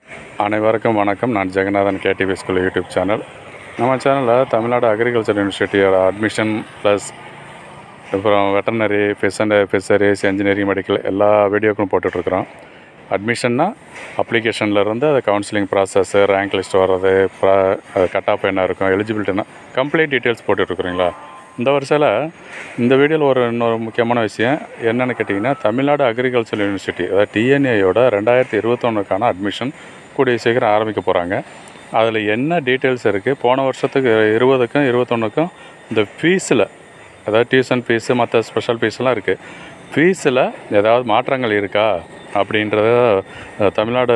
அனைவருக்கும் வணக்கம் நான் Jagannathan KTV school YouTube channel நம்ம சேனலில் தமிழ்நாடு அக்ரிகல்ச்சர் யூனிவர்சிட்டியோட அட்மிஷன் ப்ளஸ் அப்புறம் வெட்டர்னரி ஃபிஷண்ட் ஃபிஷரிஸ் இன்ஜினியரிங் மெடிக்கல் எல்லா வீடியோக்களும் போட்டுட்ருக்குறோம் அட்மிஷன்னா அப்ளிகேஷன்லேருந்து அது கவுன்சிலிங் ப்ராசஸ்ஸு ரேங்க் லிஸ்ட் வர்றது ப்ரா கட் ஆஃப் என்ன இருக்கும் எலிஜிபிலிட்டினா கம்ப்ளீட் டீட்டெயில்ஸ் போட்டுட்ருக்குறீங்களா இந்த வருஷத்தில் இந்த வீடியோவில் ஒரு இன்னொரு முக்கியமான விஷயம் என்னென்னு கேட்டிங்கன்னா தமிழ்நாடு அக்ரிகல்ச்சர் யூனிவர்சிட்டி அதாவது டிஎன்ஏயோட ரெண்டாயிரத்தி இருபத்தொன்னுக்கான அட்மிஷன் கூடிய சீக்கிரம் ஆரம்பிக்க போகிறாங்க அதில் என்ன டீட்டெயில்ஸ் இருக்குது போன வருஷத்துக்கு இருபதுக்கும் இருபத்தொன்னுக்கும் இந்த ஃபீஸில் அதாவது டியூஷன் ஃபீஸு மற்ற ஸ்பெஷல் ஃபீஸ்லாம் இருக்குது ஃபீஸில் ஏதாவது மாற்றங்கள் இருக்கா அப்படின்றத அஹ், Tamil Nadu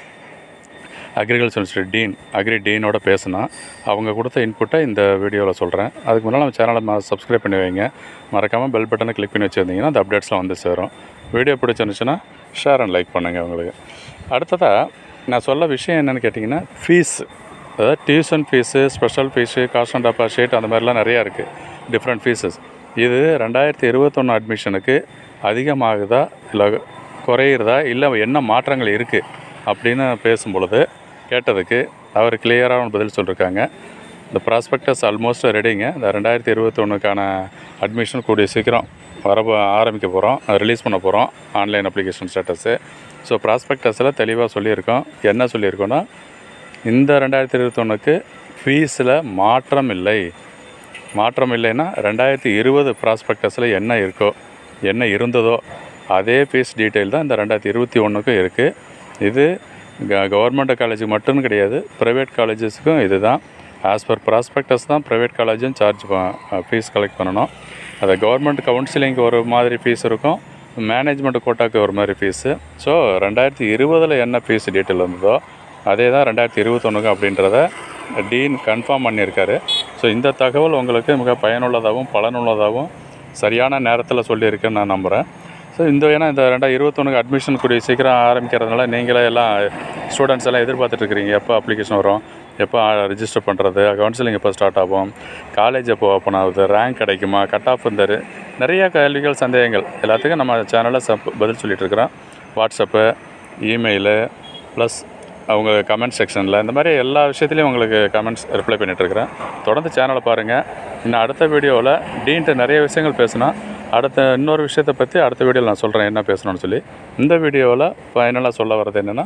agriculture university dean agri டீனோட பேசினா அவங்க கொடுத்த இன்புட்டை இந்த வீடியோவில் சொல்கிறேன் அதுக்கு முன்னால் நம்ம சேனலை சப்ஸ்கிரைப் பண்ணி வைங்க மறக்காமல் பெல் பட்டனை கிளிக் பண்ணி வச்சுருந்தீங்கன்னா அந்த அப்டேட்ஸ்லாம் வந்து சேரும் வீடியோ பிடிச்சிருந்துச்சுன்னா ஷேர் அண்ட் லைக் பண்ணுங்கள் உங்களுக்கு அடுத்ததாக நான் சொல்ல விஷயம் என்னென்னு கேட்டிங்கன்னா ஃபீஸ் அதாவது tuition fees special fees cost and deposit அந்த மாதிரிலாம் நிறையா இருக்குது டிஃப்ரெண்ட் ஃபீஸஸ் இது ரெண்டாயிரத்தி இருபத்தொன்று அட்மிஷனுக்கு அதிகமாகுதா இல்லை குறையிறதா இல்லை என்ன மாற்றங்கள் இருக்குது அப்படின்னு பேசும் பொழுது கேட்டதுக்கு அவர் கிளியராக பதில் சொல்லியிருக்காங்க இந்த ப்ராஸ்பெக்டஸ் ஆல்மோஸ்ட் ரெடிங்க இந்த ரெண்டாயிரத்தி இருபத்தொன்னுக்கான அட்மிஷன் கூடிய சீக்கிரம் வர ஆரம்பிக்க போகிறோம் ரிலீஸ் பண்ண போகிறோம் ஆன்லைன் அப்ளிகேஷன் ஸ்டேட்டஸு ஸோ ப்ராஸ்பெக்டஸில் தெளிவாக சொல்லியிருக்கோம் என்ன சொல்லியிருக்கோன்னா இந்த ரெண்டாயிரத்தி இருபத்தொன்னுக்கு ஃபீஸில் மாற்றம் இல்லை மாற்றம் இல்லைன்னா ரெண்டாயிரத்தி இருபது ப்ராஸ்பெக்டஸில் என்ன இருக்கோ என்ன இருந்ததோ அதே ஃபீஸ் டீட்டெயில் தான் இந்த ரெண்டாயிரத்தி இருபத்தி ஒன்றுக்கும் இருக்குது இது க கவர்மெண்ட் காலேஜுக்கு மட்டும் கிடையாது ப்ரைவேட் காலேஜஸுக்கும் இது தான் ஆஸ் பர் ப்ராஸ்பெக்டஸ் தான் ப்ரைவேட் காலேஜும் சார்ஜ் ஃபீஸ் கலெக்ட் பண்ணணும் அது கவர்மெண்ட் கவுன்சிலிங்க்கு ஒரு மாதிரி ஃபீஸ் இருக்கும் மேனேஜ்மெண்ட் கோட்டாக்கு ஒரு மாதிரி ஃபீஸு ஸோ ரெண்டாயிரத்தி இருபதில் என்ன ஃபீஸ் டீட்டெயில் இருந்ததோ அதே தான் ரெண்டாயிரத்தி இருபத்தொன்னுக்கு அப்படின்றத டீன் கன்ஃபார்ம் பண்ணியிருக்காரு ஸோ இந்த தகவல் உங்களுக்கு மிக பயனுள்ளதாகவும் பலனுள்ளதாகவும் சரியான நேரத்தில் சொல்லியிருக்கேன்னு நான் நம்புகிறேன் ஸோ இந்த ஏன்னா இந்த ரெண்டாயிரத்தி இருபத்தொன்னுக்கு அட்மிஷன் கூடிய சீக்கிரம் ஆரம்பிக்கிறதுனால நீங்களே எல்லாம் ஸ்டூடெண்ட்ஸ் எல்லாம் எதிர்பார்த்துட்டு இருக்கிறீங்க எப்போ அப்ளிகேஷன் வரும் எப்போ ரிஜிஸ்டர் பண்ணுறது கவுன்சிலிங் எப்போ ஸ்டார்ட் ஆகும் காலேஜ் எப்போ ஓப்பன் ஆகுது ரேங்க் கிடைக்குமா கட் ஆஃப் இந்த நிறைய கேள்விகள் சந்தேகங்கள் எல்லாத்துக்கும் நம்ம சேனலில் சப் பதில் சொல்லிட்டு இருக்கிறோம் வாட்ஸ்அப்பு இமெயிலு ப்ளஸ் அவங்க கமெண்ட் செக்ஷனில் இந்த மாதிரி எல்லா விஷயத்துலையும் உங்களுக்கு கமெண்ட்ஸ் ரிப்ளை பண்ணிகிட்ருக்கிறேன் தொடர்ந்து சேனலை பாருங்கள் இன்னும் அடுத்த வீடியோவில் டீன்ட்டு நிறைய விஷயங்கள் பேசினா அடுத்த இன்னொரு விஷயத்தை பற்றி அடுத்த வீடியோவில் நான் சொல்கிறேன் என்ன பேசணும்னு சொல்லி இந்த வீடியோவில் ஃபைனலாக சொல்ல வர்றது என்னென்னா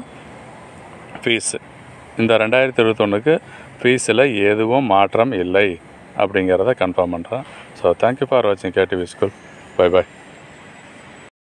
ஃபீஸு இந்த ரெண்டாயிரத்தி இருபத்தொன்னுக்கு ஃபீஸில் எதுவும் மாற்றம் இல்லை அப்படிங்கிறத கன்ஃபார்ம் பண்ணுறேன் ஸோ தேங்க்யூ ஃபார் வாட்சிங் கேடிவி ஸ்கூல் பை பாய்